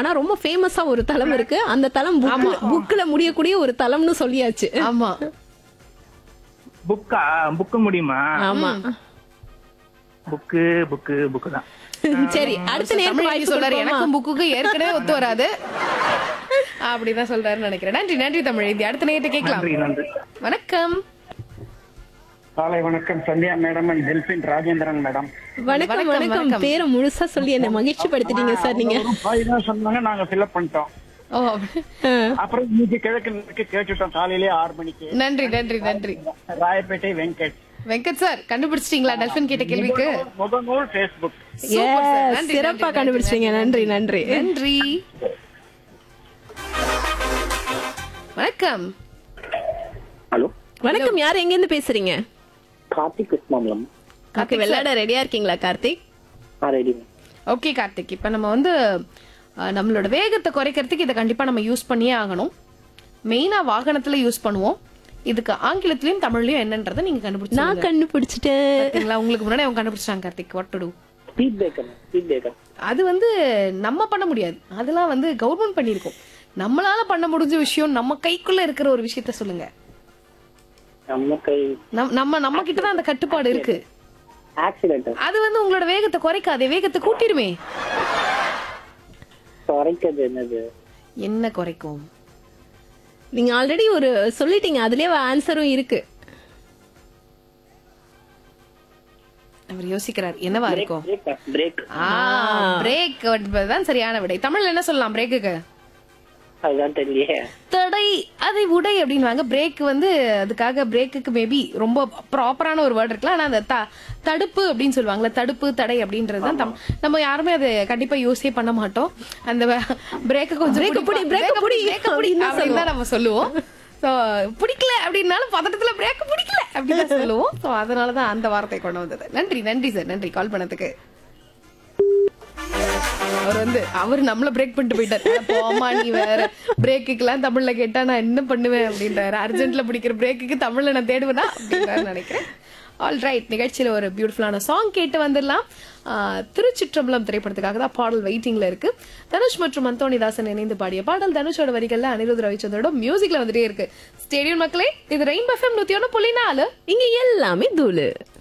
ஆனா ரொம்ப ஃபேமஸா ஒரு தலம் இருக்கு அந்த தலம் புக்ல புக்ல முடியக்கூடிய ஒரு தலம்னு சொல்லியாச்சு ஆமா புக்கா புக்கு முடியுமா ஆமா புக்கு புக்கு புக்கு தான் சரி அடுத்த தமிழ் நேரம் எப்படி வாய்ப்பு சொல்றாரு கொடுப்போமா? எனக்கும் புக்குக்கு ஏற்கனவே ஒத்து வராது அப்படிதான் சொல்றாருன்னு நினைக்கிறேன் நன்றி நன்றி தமிழ் இது அடுத்த நேரத்தை கேட்கலாம் நன்றி நன்றி வணக்கம் காலை வணக்கம் Sandhya madam and Delphin Rajendran madam வணக்கம் வணக்கம், வணக்கம் வணக்கம். பேரை முழுசா சொல்லி என்ன மகிழ்ச்சி படுத்திட்டீங்க சார் நீங்க ஒரு பாய் தான் சொன்னாங்க நாங்க ஃபில்அப் பண்ணிட்டோம் ஓ அப்புறம் இன்னைக்கு கிழக்கு மேற்கு கேட்டுட்டோம் காலையிலே ஆறு மணிக்கு நன்றி நன்றி நன்றி ராயப்பேட்டை வெங்கட் வெங்கட் சார் கண்டுபிடிச்சிட்டீங்களா டல்பின் கேட்ட கேள்விக்கு முகநூல் ஃபேஸ்புக் Super sir. Yes, நன்றி, சிறப்பா நன்றி, கண்டுபிடிச்சிட்டீங்க நன்றி நன்றி நன்றி வணக்கம் ஹலோ வணக்கம் யார் எங்க இருந்து பேசுறீங்க கார்த்திக் கிருஷ்ணாமலம் ஓகே விளையாட ரெடியா இருக்கீங்களா கார்த்திக் ஆ ரெடி ஓகே கார்த்திக் இப்ப நம்ம வந்து அஹ், நம்மளோட வேகத்தை குறைக்கிறதுக்கு இதை கண்டிப்பா நம்ம யூஸ் பண்ணியே ஆகணும் மெயினா வாகனத்துல யூஸ் பண்ணுவோம் இதுக்கு ஆங்கிலத்திலயும் தமிழ்லயும் என்னன்றதை நீங்க கண்டுபிடிச்சு நான் கண்டுபிடிச்சிட்டேன் பாத்தீங்களா உங்களுக்கு முன்னாடி அவங்க கண்டுபிடிச்சாங்க Karthik what to do speed breaker speed breaker அது வந்து நம்ம பண்ண முடியாது அதெல்லாம் வந்து கவர்மெண்ட் பண்ணியிருக்கோம் நம்மளால பண்ண முடிஞ்ச விஷயம் நம்ம கைக்குள்ள இருக்கிற ஒரு விஷயத்த சொல்லுங்க நம்ம கை நம்- நம்ம நம்ம கிட்ட தான் அந்த கட்டுப்பாடு இருக்கு ஆக்சிடென்ட் அது வந்து உங்களோட வேகத்தை குறைக்காதே வேகத்தை கூட்டிடுமே குறைக்கிறது என்னது என்ன குறைக்கும் நீங்க ஆல்ரெடி ஒரு சொல்லிட்டீங்க அதுலயே ஆன்சரும் இருக்கு அவர் யோசிக்கிறார் என்னவா இருக்கும் பிரேக் பிரேக் ஆ பிரேக் தான் சரியான விடை தமிழ்ல என்ன சொல்லலாம் பிரேக்குக்கு அதுதான் தெரியலையே தடை அதை உடை அப்படின்வாங்க பிரேக் வந்து அதுக்காக பிரேக்குக்கு மேபி ரொம்ப ப்ராப்பரான ஒரு வேர்ட் இருக்கலாம் ஆனா அந்த த- தடுப்பு அப்படின்னு சொல்லுவாங்கல்ல தடுப்பு தடை அப்படின்றது தான் தம்- நம்ம யாருமே அதை கண்டிப்பா யூஸே பண்ண மாட்டோம் அந்த பிரேக்க கொஞ்சம் Break பிடிப்பா- புடி, break break புடி break புடி அப்படின்னு தான் அப்படின்னு தான் நம்ம சொல்லுவோம் சோ பிடிக்கல அப்படின்னாலும் பதட்டத்துல பிரேக் பிடிக்கல அப்படின்னு தான் சொல்லுவோம் சோ அதனாலதான் அந்த வார்த்தை கொண்டு வந்தது நன்றி நன்றி சார் நன்றி கால் பண்ணதுக்கு அவர் வந்து அவர் நம்மள பிரேக் பண்ணிட்டு போயிட்டாரு அட போமா நீ வேற பிரேக்குக்கெல்லாம் தமிழ்ல கேட்டா நான் என்ன பண்ணுவேன் அப்படின்றாரு அர்ஜென்ட்ல பிடிக்கிற பிரேக்குக்கு தமிழ்ல நான் தேடுவேனா அப்படின்னு நினைக்கிறேன் ஆல் ரைட் நிகழ்ச்சியில ஒரு பியூட்டிஃபுல்லான சாங் கேட்டு வந்துடலாம் ஆஹ், திருச்சிற்றம்பலம் திரைப்படத்துக்காக தான் பாடல் வெயிட்டிங்ல இருக்கு தனுஷ் மற்றும் அந்தோணிதாசன் இணைந்து பாடிய பாடல் தனுஷோட வரிகள்ல அனிருத் ரவிச்சந்திரோட மியூசிக்ல வந்துட்டே இருக்கு ஸ்டேடியம் மக்களே இது ரெயின் எஃப்எம் நூத்தி ஒண்ணு புள்ளி நாலு இங்க எல்லாமே தூளு